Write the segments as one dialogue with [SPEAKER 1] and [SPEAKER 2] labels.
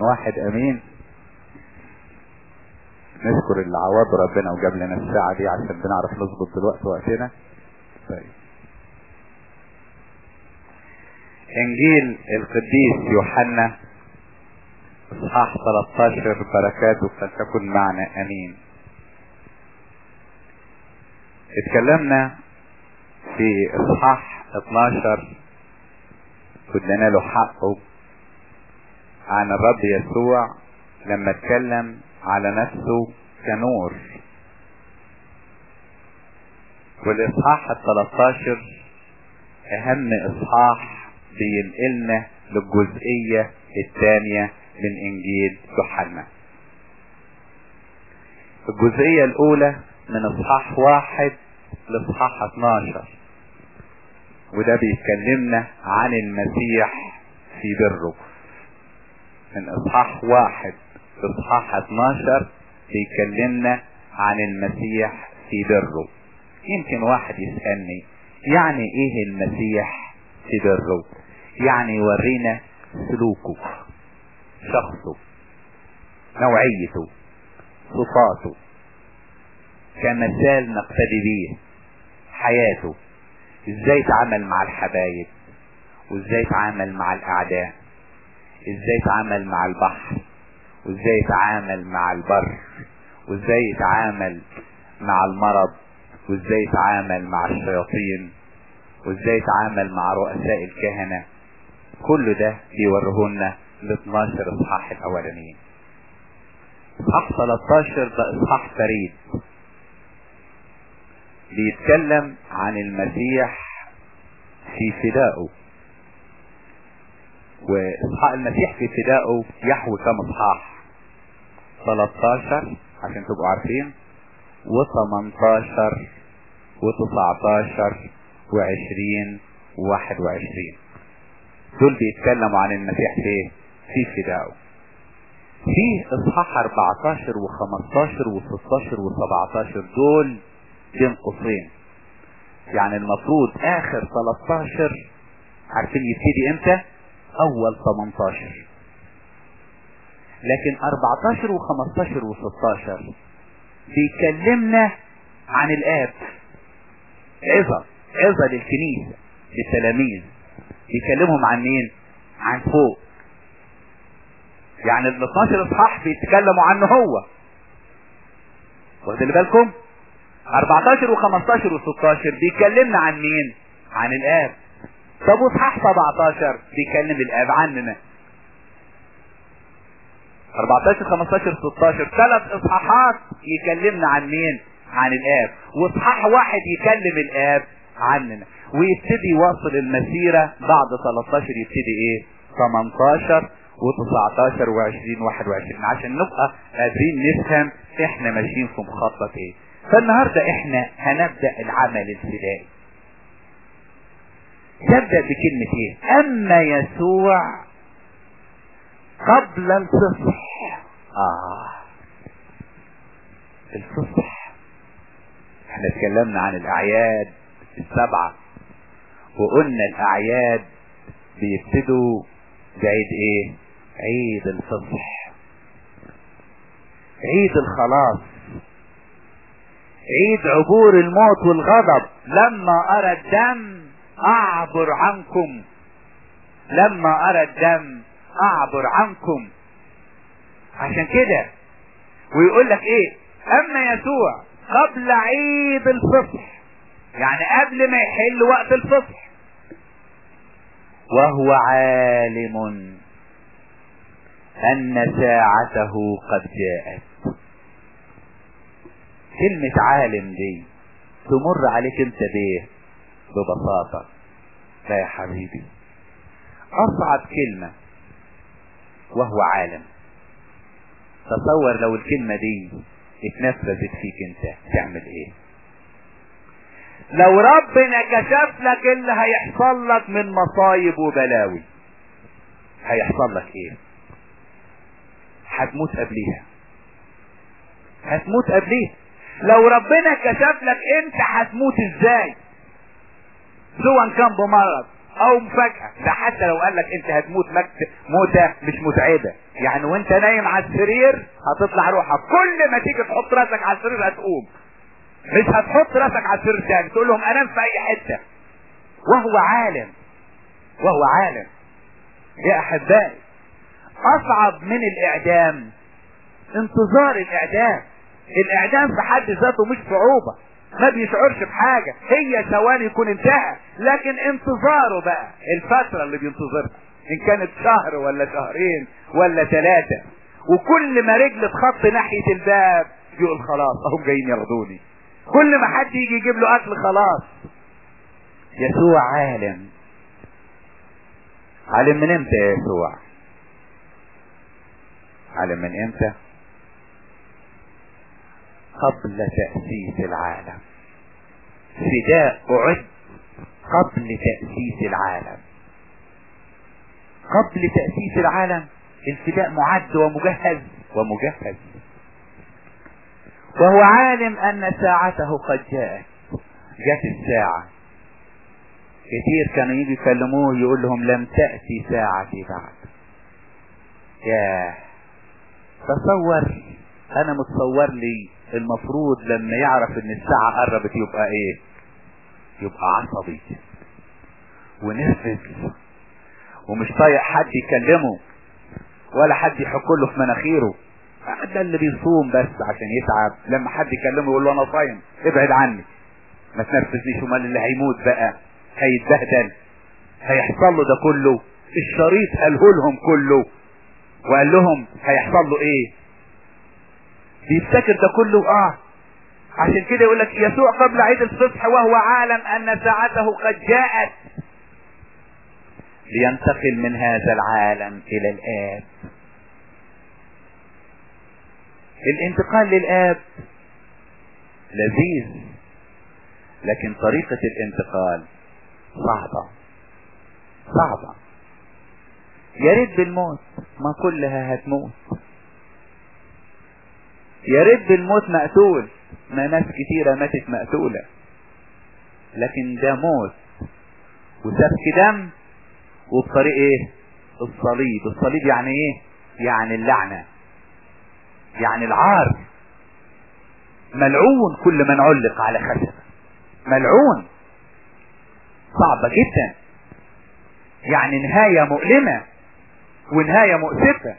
[SPEAKER 1] واحد امين نشكر اللي عوض ربنا وجاب لنا الساعة دي عشان بنعرف نظبط دلوقتي وقتنا طيب انجيل القديس يوحنا اصحاح 13 بركاته فلتكن معنا امين اتكلمنا في اصحاح 12 وادينا له حقه عن الرب يسوع لما اتكلم على نفسه كنور والاصحاح ال 13 اهم اصحاح بينقلنا للجزئية الثانية من انجيل يوحنا الجزئية الاولى من اصحاح واحد لاصحاح 12 وده بيتكلمنا عن المسيح في بره من اصحاح واحد لاصحاح 12 بيكلمنا عن المسيح في بره يمكن واحد يسألني يعني ايه المسيح في بره يعني يورينا سلوكه شخصه نوعيته صفاته كمثال نقتدي بيه حياته ازاي يتعامل مع الحبايب وازاي يتعامل مع الاعداء ازاي يتعامل مع البحر وازاي يتعامل مع البر وازاي يتعامل مع المرض وازاي يتعامل مع الشياطين وازاي يتعامل مع رؤساء الكهنة كل ده بيوريهولنا ال 12 اصحاح الاولانيين اصحاح 13 ده اصحاح فريد بيتكلم عن المسيح في فدائه واصحاح المسيح في فدائه يحوي كم اصحاح 13 عشان تبقوا عارفين و18 و19 و20 و21 دول بيتكلموا عن المسيح في في فدائه في اصحاح 14 و15 و16 و17 دول بين قوسين يعني المفروض اخر 13 عارفين يبتدي امتى اول 18 لكن 14 و15 و16 بيكلمنا عن الاب عظة عظة للكنيسة للتلاميذ بيكلمهم عن مين عن فوق يعني ال 12 اصحاح بيتكلموا عنه هو واخدين بالكم 14 و15 و16 بيكلمنا عن مين عن الاب طب واصحاح 17 بيكلم الاب عننا 14 15 16 ثلاث اصحاحات يكلمنا عن مين عن الاب واصحاح واحد يكلم الاب عننا ويبتدي يواصل المسيرة بعد 13 يبتدي ايه 18 و19 و20 21 عشان نبقى قادرين نفهم احنا ماشيين في مخطط ايه فالنهاردة احنا هنبدأ العمل الفدائي تبدأ بكلمة ايه اما يسوع قبل الفصح اه الفصح احنا اتكلمنا عن الاعياد السبعة وقلنا الاعياد بيبتدوا بعيد ايه عيد الفصح عيد الخلاص عيد عبور الموت والغضب لما ارى الدم اعبر عنكم لما ارى الدم اعبر عنكم عشان كده ويقول لك ايه اما يسوع قبل عيد الفصح يعني قبل ما يحل وقت الفصح وهو عالم ان ساعته قد جاءت كلمة عالم دي تمر عليك انت بايه ببساطة لا يا حبيبي اصعب كلمة وهو عالم تصور لو الكلمة دي اتنفذت فيك انت تعمل ايه لو ربنا كشف لك اللي هيحصل لك من مصايب وبلاوي هيحصل لك ايه هتموت قبليها هتموت قبليها لو ربنا كشف لك انت هتموت ازاي سواء كان بمرض او مفاجأة ده حتى لو قال لك انت هتموت موتة مش متعبة يعني وانت نايم على السرير هتطلع روحك كل ما تيجي تحط راسك على السرير هتقوم مش هتحط راسك على السرير تاني تقول لهم انام في اي حته وهو عالم وهو عالم يا احبائي اصعب من الاعدام انتظار الاعدام الاعدام في حد ذاته مش صعوبة ما بيشعرش بحاجة هي ثواني يكون انتهى لكن انتظاره بقى الفترة اللي بينتظرها ان كانت شهر ولا شهرين ولا ثلاثة وكل ما رجل تخط ناحية الباب يقول خلاص اهم جايين ياخدوني كل ما حد يجي يجيب له اكل خلاص يسوع عالم عالم من امتى يا يسوع عالم من امتى قبل تأسيس العالم فداء أعد قبل تأسيس العالم قبل تأسيس العالم الفداء معد ومجهز ومجهز وهو عالم أن ساعته قد جاءت جت الساعة كتير كانوا يجي يكلموه يقول لهم لم تأتي ساعتي بعد ياه تصور انا متصور لي المفروض لما يعرف ان الساعة قربت يبقى ايه يبقى عصبي ونرفز ومش طايق حد يكلمه ولا حد يحك له في مناخيره ده اللي بيصوم بس عشان يتعب لما حد يكلمه يقول له انا صايم ابعد عني ما تنرفزنيش امال اللي هيموت بقى هيتبهدل هيحصل له ده كله الشريط قاله لهم كله وقال لهم هيحصل له ايه بيفتكر ده كله اه عشان كده يقول لك يسوع قبل عيد الصبح وهو عالم ان ساعته قد جاءت لينتقل من هذا العالم الى الاب الانتقال للاب لذيذ لكن طريقة الانتقال صعبة صعبة يا ريت بالموت ما كلها هتموت يا ريت بالموت مقتول ما ناس كتيرة ماتت مقتولة لكن ده موت وسفك دم وبطريق ايه الصليب الصليب يعني ايه يعني اللعنة يعني العار ملعون كل من علق على خشبة ملعون صعبة جدا يعني نهاية مؤلمة ونهاية مؤسفة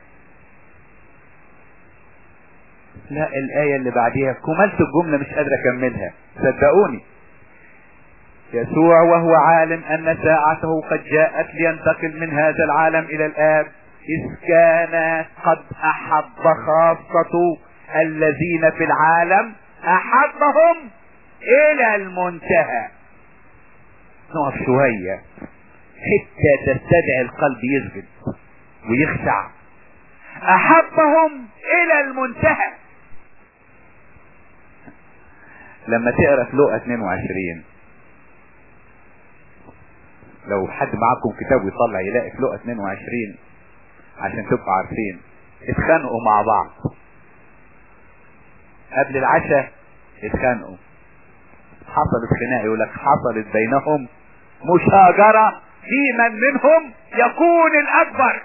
[SPEAKER 1] لا الآية اللي بعديها كملت الجملة مش قادر أكملها صدقوني يسوع وهو عالم أن ساعته قد جاءت لينتقل من هذا العالم إلى الآب إذ كان قد أحب خاصة الذين في العالم أحبهم إلى المنتهى نقف شوية حتى تستدعي القلب يسجد ويخشع أحبهم إلى المنتهى لما تقرا في لقا 22 لو حد معاكم كتاب يطلع يلاقي في لقا 22 عشان تبقوا عارفين اتخانقوا مع بعض قبل العشاء اتخانقوا حصلت خناقه يقول لك حصلت بينهم مشاجرة في من منهم يكون الأكبر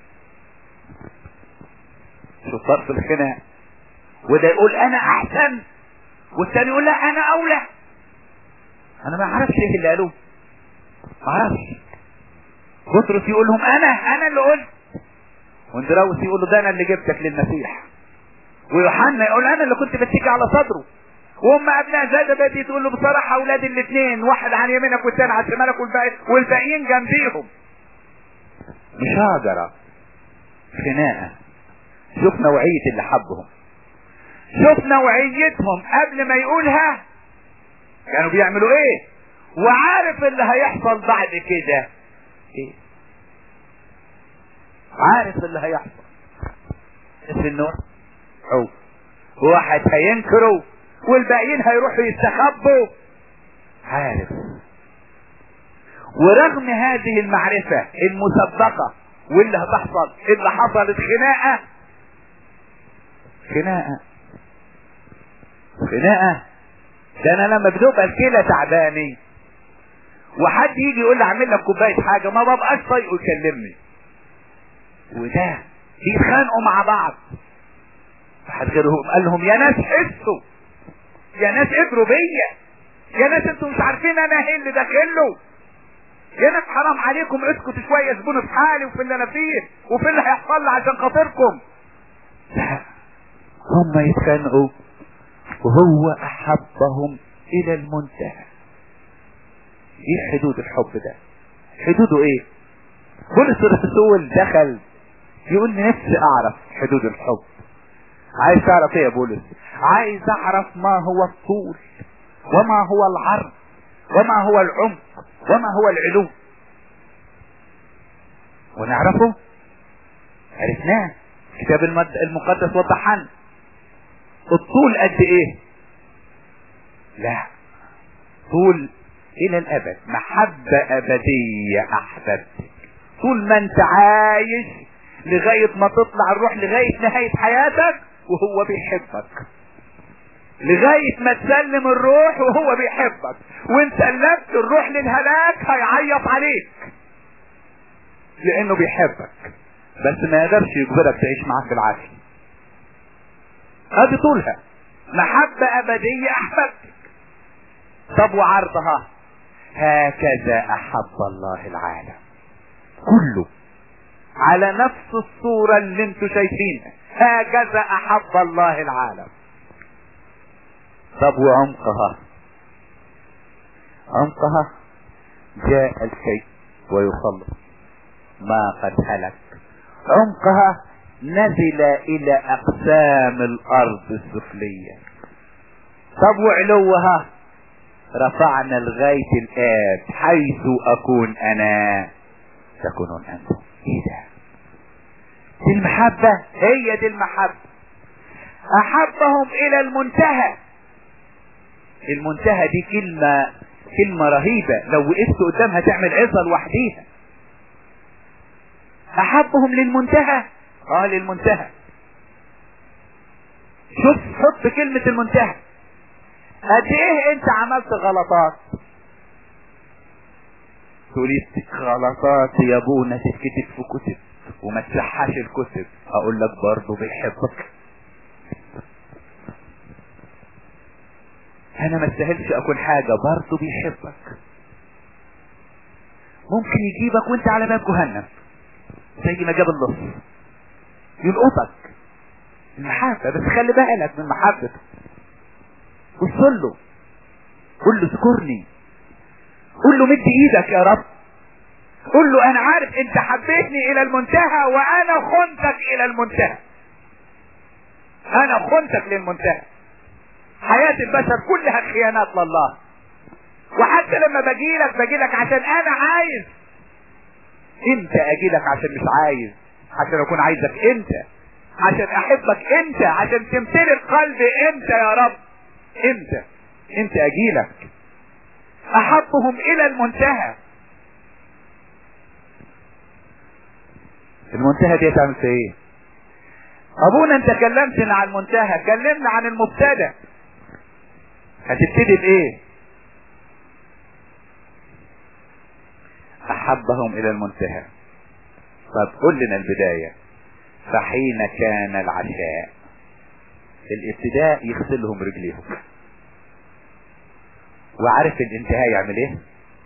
[SPEAKER 1] شو صار في الخناق وده يقول أنا أحسن والثاني يقول لا أنا أولى أنا ما أعرفش إيه اللي قالوه ما أعرفش بطرس يقول لهم أنا أنا اللي قلت واندراوس يقول له ده أنا اللي جبتك للمسيح ويوحنا يقول أنا اللي كنت بتيجي على صدره وهم ابناء زاد بدي تقول له بصراحة اولاد الاثنين واحد عن يمينك والثاني عن شمالك والباقي والباقيين جنبيهم مشاجرة خناقة شوف نوعية اللي حبهم شوف نوعيتهم قبل ما يقولها كانوا بيعملوا ايه وعارف اللي هيحصل بعد كده ايه عارف اللي هيحصل في النور عوف واحد هينكره والباقيين هيروحوا يستخبوا عارف ورغم هذه المعرفة المسبقة واللي هتحصل اللي حصلت خناقة خناقة خناقة ده انا لما بتبقى الكلى تعباني وحد يجي يقول لي اعمل لك كوبايه حاجه ما ببقاش طايقه يكلمني وده بيتخانقوا مع بعض واحد غيرهم قال لهم يا ناس حسوا يا ناس ادروا بيا يا ناس انتوا مش عارفين انا ايه اللي داخله يا ناس حرام عليكم اسكتوا شويه سيبوني في حالي وفي اللي انا فيه وفي اللي هيحصل لي عشان خاطركم لا هم يتخانقوا وهو احبهم الى المنتهى ايه حدود الحب ده حدوده ايه بولس الرسول دخل يقول لي نفسي اعرف حدود الحب عايز تعرف ايه يا بولس عايز اعرف ما هو الطول وما هو العرض وما هو العمق وما هو العلو ونعرفه عرفناه كتاب المقدس وضح لنا الطول قد ايه لا طول الى الابد محبة ابدية احببتك طول ما انت عايش لغاية ما تطلع الروح لغاية نهاية حياتك وهو بيحبك لغاية ما تسلم الروح وهو بيحبك وان سلمت الروح للهلاك هيعيط عليك لانه بيحبك بس ما يقدرش يجبرك تعيش معاه في العافية ادي طولها محبة ابدية احببتك طب وعرضها هكذا احب الله العالم كله على نفس الصورة اللي انتوا شايفينها هكذا احب الله العالم طب وعمقها عمقها جاء الشيء ويخلص ما قد هلك عمقها نزل الى اقسام الارض السفلية طب وعلوها رفعنا لغاية الآب حيث أكون أنا تكونون أنتم إيه ده؟ دي المحبة هي دي المحبة أحبهم إلى المنتهى المنتهى دي كلمة كلمة رهيبة لو وقفت قدامها تعمل عظة لوحديها أحبهم للمنتهى اه للمنتهى شوف حط كلمة المنتهى قد ايه انت عملت غلطات تقولي غلطات يا ابونا تتكتب في كتب وما تسحاش الكتب اقول لك برضه بيحبك انا ما استاهلش اكون حاجة برضه بيحبك ممكن يجيبك وانت على باب جهنم زي ما جاب اللص يلقطك المحبة بس خلي بالك من محبته بص له قول له اذكرني قول له مد ايدك يا رب قول له انا عارف انت حبيتني الى المنتهى وانا خنتك الى المنتهى انا خنتك للمنتهى حياة البشر كلها خيانات لله وحتى لما بجيلك بجيلك عشان انا عايز انت اجيلك عشان مش عايز عشان اكون عايزك انت عشان احبك انت عشان تمتلك قلبي انت يا رب انت انت اجيلك احبهم الى المنتهى المنتهى دي تعمل في ايه ابونا انت كلمتنا عن المنتهى كلمنا عن المبتدا هتبتدي بايه احبهم الى المنتهى طب قول لنا البداية فحين كان العشاء الابتداء يغسلهم رجليهم وعارف الانتهاء يعمل ايه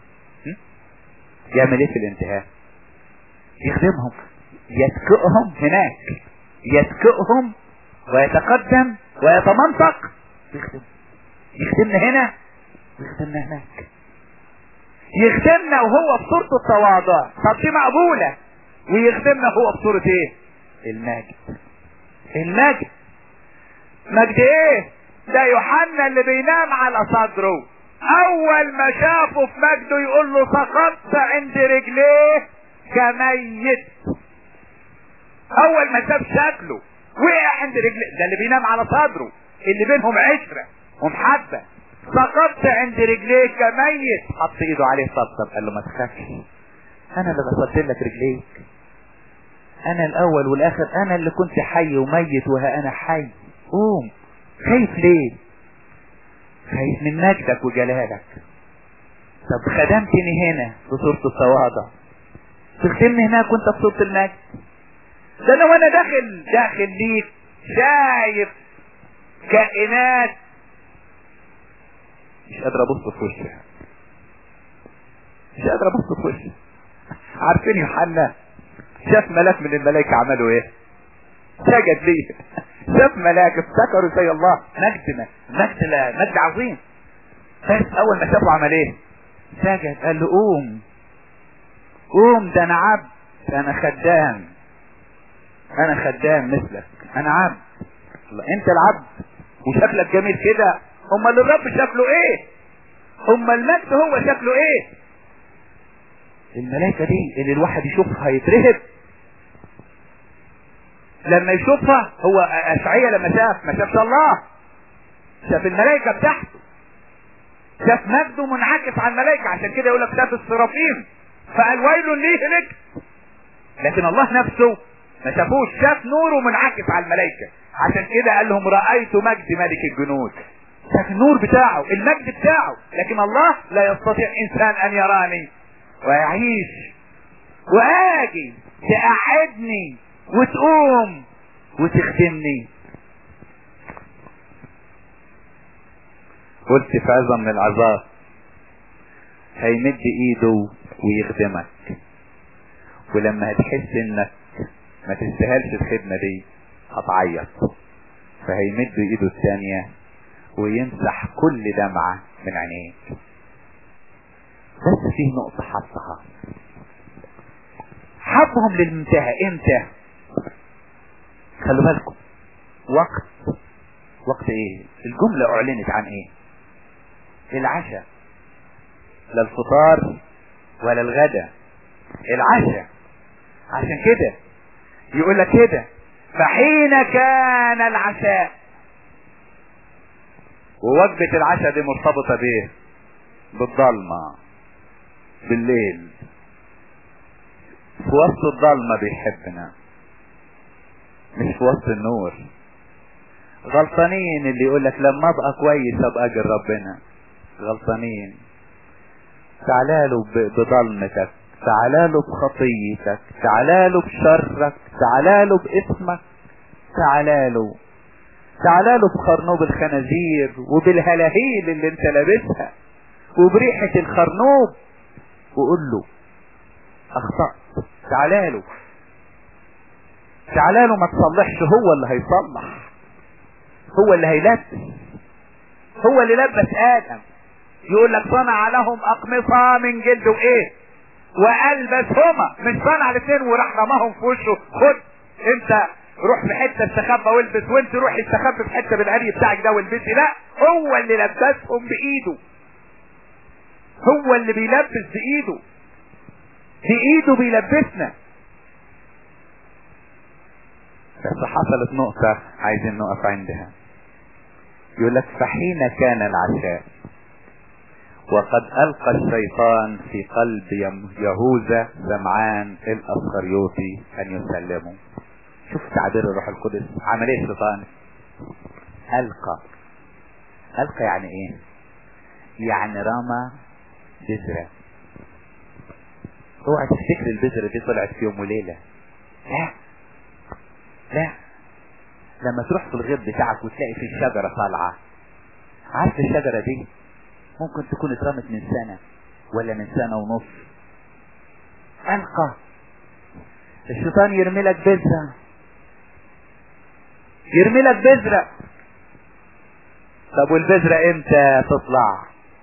[SPEAKER 1] يعمل ايه في الانتهاء يخدمهم يتكئهم هناك يتكئهم ويتقدم ويتمنطق يخدم يخدمنا هنا ويخدمنا هناك يخدمنا وهو بصورة التواضع طب دي مقبولة ويخدمنا هو بصورة ايه المجد المجد مجد ايه ده يوحنا اللي بينام على صدره اول ما شافه في مجده يقول له سقطت عند رجليه كميت اول ما شاف شكله وقع عند رجليه ده اللي بينام على صدره اللي بينهم عشرة ومحبة سقطت عند رجليه كميت حط ايده عليه طبطب قال له ما تخافش انا اللي غسلت لك رجليك انا الاول والاخر انا اللي كنت حي وميت وها انا حي قوم خايف ليه خايف من مجدك وجلالك طب خدمتني هنا بصورة التواضع تخدمني هناك وانت بصورة المجد ده انا وانا داخل داخل ليك شايف كائنات مش قادر ابص في وشها مش قادر ابص في وشها عارفين يوحنا شاف ملاك من الملائكة عملوا ايه سجد ليه شاف ملاك افتكروا زي الله مجد مجد لا مجد عظيم بس اول ما شافه عمل ايه سجد قال له قوم قوم ده انا عبد انا خدام انا خدام مثلك انا عبد الله انت العبد وشكلك جميل كده امال الرب شكله ايه امال المجد هو شكله ايه الملائكة دي اللي الواحد يشوفها يترهب لما يشوفها هو اشعية لما شاف ما شافش الله شاف الملائكة بتاعته شاف مجده منعكس على الملائكة عشان كده يقول لك شاف السرافيم فقال ويل ليه لك لكن الله نفسه ما شافوش شاف نوره منعكس على الملائكة عشان كده قال لهم رأيت مجد ملك الجنود شاف النور بتاعه المجد بتاعه لكن الله لا يستطيع انسان ان يراني ويعيش واجي تقعدني وتقوم وتخدمني قلت في عظم من العذاب هيمد ايده ويخدمك ولما هتحس انك ما تستاهلش الخدمة دي هتعيط فهيمد ايده الثانية ويمسح كل دمعة من عينيك بس فيه نقطة حطها حطهم للمنتهى امتى خلوا بالكم وقت وقت ايه الجملة اعلنت عن ايه العشاء لا الفطار ولا الغدا العشاء عشان كده يقول لك كده فحين كان العشاء ووجبة العشاء دي مرتبطة بايه بالضلمة بالليل في وسط الضلمة بيحبنا مش في وسط النور غلطانين اللي يقول لك لما ابقى كويس ابقى اجر ربنا غلطانين تعالى بضلمتك تعالى له بخطيتك تعالى له بشرك تعالى له باسمك تعالى له تعالى له بخرنوب الخنازير وبالهلاهيل اللي انت لابسها وبريحة الخرنوب وقول له اخطأت تعالى له تعالى له ما تصلحش هو اللي هيصلح هو اللي هيلبس هو اللي لبس ادم يقول لك صنع لهم اقمصة من جلد وايه والبسهما مش صنع الاثنين وراح رماهم في وشه خد انت روح في حته استخبى والبس وانت روح استخبى في حته بالعري بتاعك ده والبسي لا هو اللي لبسهم بايده هو اللي بيلبس بايده بايده بيلبسنا بس حصلت نقطة عايزين نقف عندها يقول لك فحين كان العشاء وقد ألقى الشيطان في قلب يهوذا سمعان الأسخريوطي أن يسلمه شوف تعبير الروح القدس عمل ايه الشيطان ألقى ألقى يعني ايه يعني رمى بذرة اوعى تفتكر البذرة دي طلعت في يوم وليلة لا لا لما تروح في الغيط بتاعك وتلاقي في الشجرة طالعة عارف الشجرة دي ممكن تكون اترمت من سنة ولا من سنة ونص ألقى الشيطان يرمي لك بذرة يرمي لك بذرة طب والبذرة امتى تطلع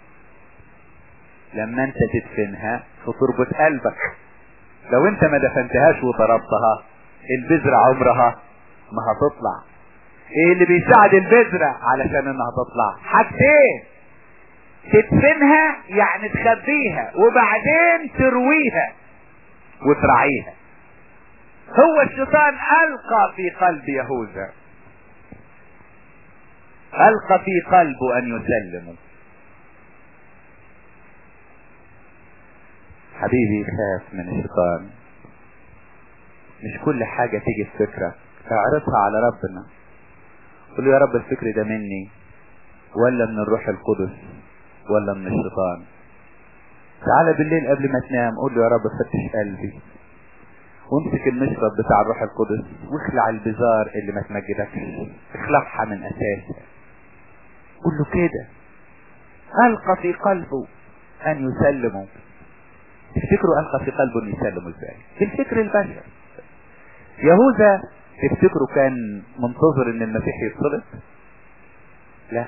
[SPEAKER 1] لما انت تدفنها في تربة قلبك لو انت ما دفنتهاش وضربتها البذرة عمرها ما هتطلع ايه اللي بيساعد البذرة علشان انها تطلع حاجتين تدفنها يعني تخبيها وبعدين ترويها وترعيها هو الشيطان القى في قلب يهوذا القى في قلبه ان يسلمه حبيبي خاف من الشيطان مش كل حاجة تيجي في فكرة اعرضها على ربنا قول له يا رب الفكر ده مني ولا من الروح القدس ولا من الشيطان تعالى بالليل قبل ما تنام قول له يا رب فتش قلبي وامسك المشرب بتاع الروح القدس واخلع البزار اللي ما تمجدكش اخلعها من اساسها قول له كده القى في قلبه ان يسلموا تفتكروا القى في قلبه ان يسلموا ازاي بالفكر البشري يهوذا تفتكروا كان منتظر ان المسيح يتصلب لا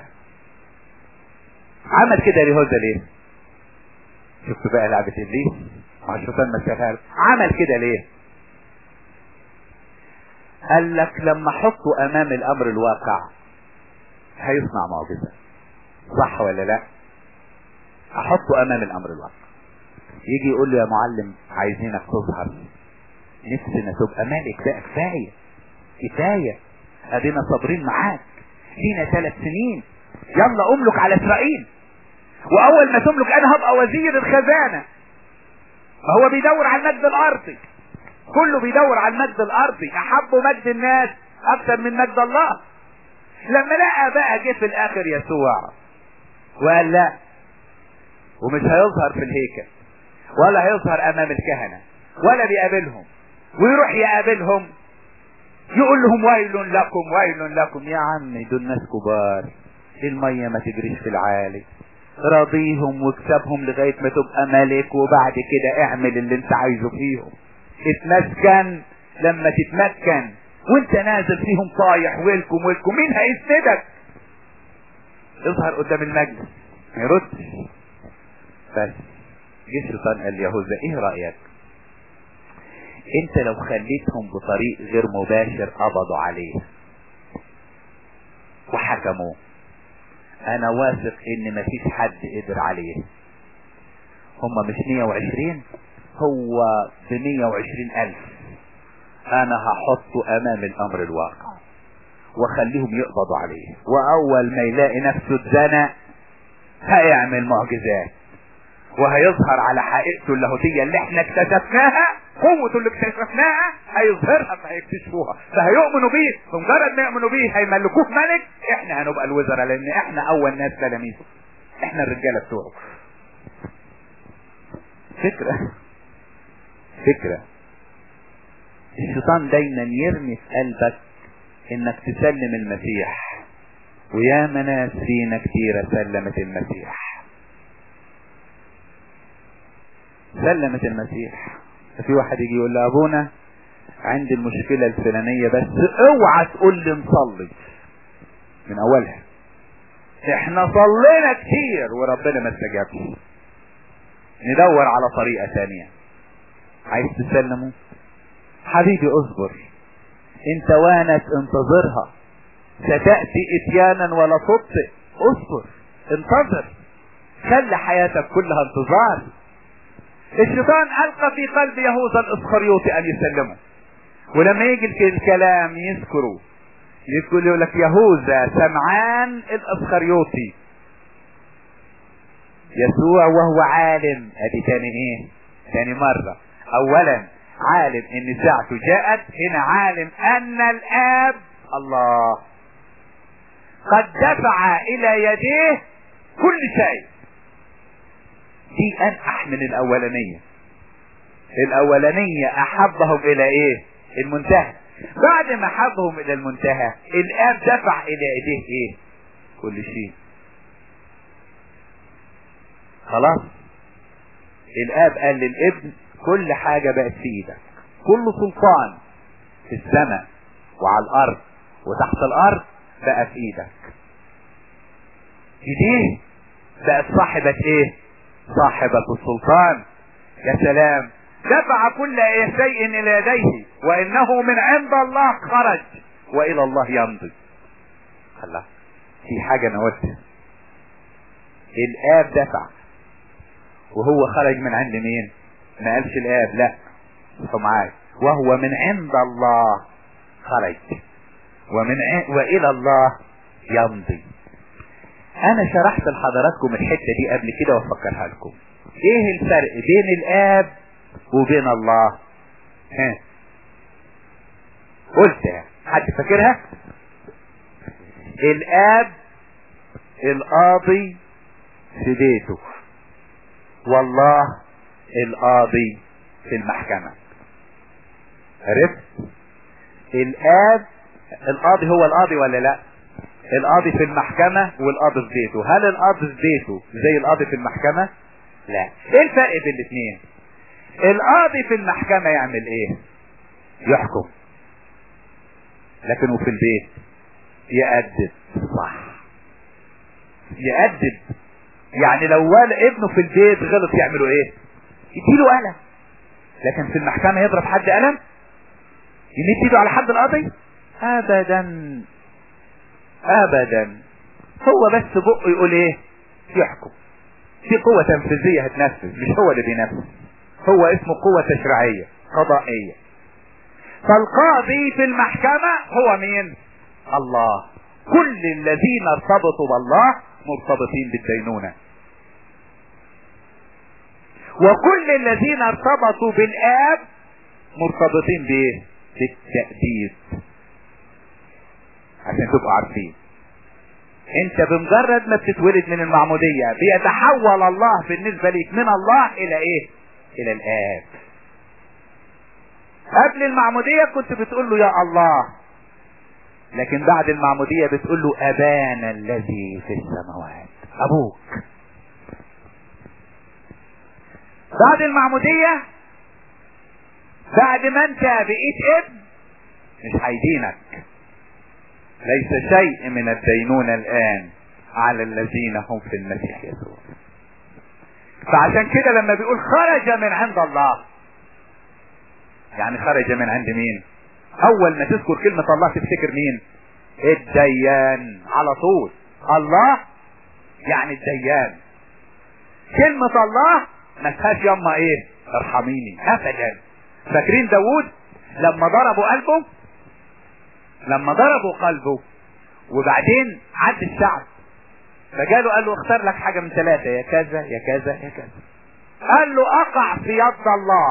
[SPEAKER 1] عمل كده يهوذا ليه شفتوا بقى لعبة ابليس مع الشيطان مسيحها عمل كده ليه قال لك لما احطه امام الامر الواقع هيصنع معجزة صح ولا لا احطه امام الامر الواقع يجي يقول له يا معلم عايزينك تظهر نفسنا تبقى مالك بقى كفاية كفاية ادينا صابرين معاك لينا ثلاث سنين يلا املك على اسرائيل واول ما تملك انا هبقى وزير الخزانة هو بيدور على المجد الارضي كله بيدور على المجد الارضي احبوا مجد الناس اكثر من مجد الله لما لقى بقى جه في الاخر يسوع وقال لا ومش هيظهر في الهيكل ولا هيظهر امام الكهنة ولا بيقابلهم ويروح يقابلهم يقول لهم ويل لكم ويل لكم يا عمي دول ناس كبار المية ما تجريش في العالي راضيهم واكسبهم لغاية ما تبقى ملك وبعد كده اعمل اللي انت عايزه فيهم اتمكن لما تتمكن وانت نازل فيهم طايح ويلكم ويلكم مين هيسندك اظهر قدام المجلس ما يردش بس جه الشيطان قال يهوذا ايه رأيك انت لو خليتهم بطريق غير مباشر قبضوا عليه وحكموا انا واثق ان مفيش حد قدر عليه هم مش 120 هو ب 120 الف انا هحطه امام الامر الواقع واخليهم يقبضوا عليه واول ما يلاقي نفسه اتزنق هيعمل معجزات وهيظهر على حقيقته اللاهوتيه اللي احنا اكتشفناها قوته اللي اكتشفناها هيظهرها فهيكتشفوها فهيؤمنوا بيه بمجرد ما يؤمنوا بيه هيملكوه ملك احنا هنبقى الوزراء لان احنا اول ناس تلاميذه احنا الرجاله بتوعه فكره فكره الشيطان دايما يرمي في قلبك انك تسلم المسيح ويا ناس فينا كتيرة سلمت المسيح سلمت المسيح في واحد يجي يقول لابونا عندي المشكلة الفلانية بس اوعى تقول لي نصلي من اولها احنا صلينا كتير وربنا ما استجابش ندور على طريقة ثانية عايز تسلمه حبيبي اصبر انت وانت انتظرها ستأتي اتيانا ولا تبطئ اصبر انتظر خلي حياتك كلها انتظار الشيطان القى في قلب يهوذا الاسخريوطي ان يسلمه ولما يجي الكلام يذكره يقول يقول لك يهوذا سمعان الاسخريوطي يسوع وهو عالم ادي تاني ايه تاني مرة اولا عالم ان ساعته جاءت هنا عالم ان الاب الله قد دفع الى يديه كل شيء دي انقح من الاولانية الاولانية احبهم الى ايه المنتهى بعد ما حبهم الى المنتهى الاب دفع الى ايديه ايه كل شيء خلاص الاب قال للابن كل حاجة بقت في ايدك كل سلطان في السماء وعلى الارض وتحت الارض بقى في ايدك ايديه بقت صاحبة ايه صاحبة السلطان يا سلام دفع كل شيء الى يديه وانه من عند الله خرج والى الله يمضي الله في حاجة نوتها الاب دفع وهو خرج من عند مين ما قالش الاب لا صحوا معايا وهو من عند الله خرج ومن ع... والى الله يمضي انا شرحت لحضراتكم الحته دي قبل كده وافكرها لكم ايه الفرق بين الاب وبين الله ها قلت حد فاكرها الاب القاضي في بيته والله القاضي في المحكمة عرفت الاب القاضي هو القاضي ولا لا القاضي في المحكمة والقاضي في بيته هل القاضي في بيته زي القاضي في المحكمة لا ايه الفرق بين الاثنين القاضي في المحكمة يعمل ايه يحكم لكنه في البيت يأدب صح يأدب يعني لو ابنه في البيت غلط يعملوا ايه يديله قلم لكن في المحكمة يضرب حد قلم يمد ايده على حد القاضي ابدا ابدا هو بس بقه يقول ايه يحكم في قوة تنفيذية هتنفذ مش هو اللي بينفذ هو اسمه قوة تشريعية قضائية فالقاضي في المحكمة هو مين الله كل الذين ارتبطوا بالله مرتبطين بالدينونة وكل الذين ارتبطوا بالآب مرتبطين بايه بالتأديب عشان تبقوا عارفين انت بمجرد ما بتتولد من المعمودية بيتحول الله بالنسبة ليك من الله الى ايه الى الاب قبل المعمودية كنت بتقول له يا الله لكن بعد المعمودية بتقول له ابانا الذي في السماوات ابوك بعد المعمودية بعد ما انت بقيت ابن مش هيدينك ليس شيء من الدينونة الآن على الذين هم في المسيح يسوع فعشان كده لما بيقول خرج من عند الله يعني خرج من عند مين اول ما تذكر كلمة الله تفتكر مين الديان على طول الله يعني الديان كلمة الله ما فيهاش يما ايه ارحميني ابدا فاكرين داوود لما ضربوا قلبه لما ضربوا قلبه وبعدين عد الشعب فجاله قال له اختار لك حاجة من ثلاثة يا كذا يا كذا يا كذا قال له اقع في يد الله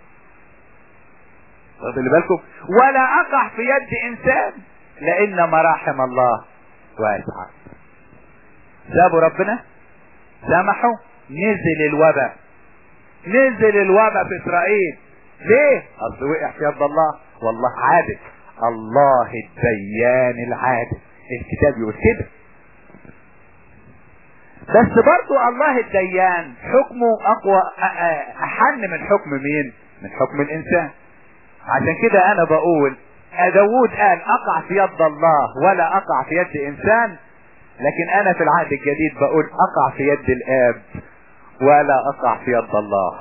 [SPEAKER 1] واخدين بالكم ولا اقع في يد انسان لان مراحم الله واسعة سابوا ربنا سمحوا نزل الوباء نزل الوباء في اسرائيل ليه اصل وقع في يد الله والله عادل الله الديان العادل الكتاب يقول كده بس برضو الله الديان حكمه اقوى احن من حكم مين من حكم الانسان عشان كده انا بقول داود قال اقع في يد الله ولا اقع في يد انسان لكن انا في العهد الجديد بقول اقع في يد الاب ولا اقع في يد الله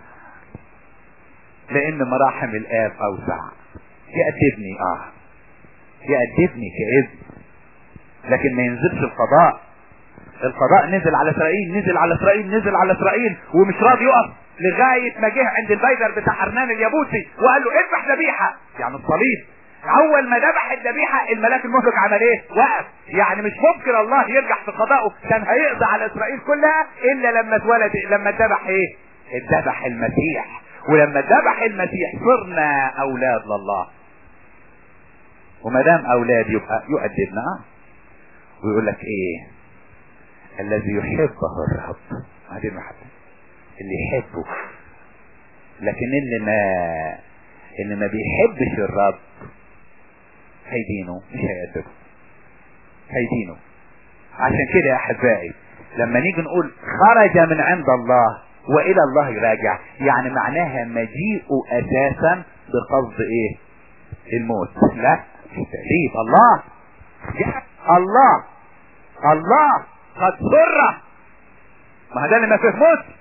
[SPEAKER 1] لان مراحم الاب اوسع يأدبني اه يأدبني كابن لكن ما ينزلش القضاء القضاء نزل على اسرائيل نزل على اسرائيل نزل على اسرائيل ومش راضي يقف لغاية ما جه عند البيدر بتاع حرنان اليابوسي وقال له اذبح ذبيحة يعني الصليب اول ما ذبح الذبيحة الملاك المهلك عمل ايه وقف يعني مش ممكن الله يرجع في قضائه كان هيقضي على اسرائيل كلها الا لما اتولد لما ذبح ايه اتذبح المسيح ولما ذبح المسيح صرنا اولاد لله وما دام اولاد يبقى يؤدبنا اه ويقول لك ايه الذي يحبه الرب هذه المحبه اللي يحبه لكن اللي ما اللي ما بيحبش الرب هيدينه مش هيأدبه هيدينه عشان كده يا احبائي لما نيجي نقول خرج من عند الله والى الله يراجع يعني معناها مجيئه اساسا بقصد ايه الموت لا تأديب الله الله الله قد سر ما ده اللي ما فهموش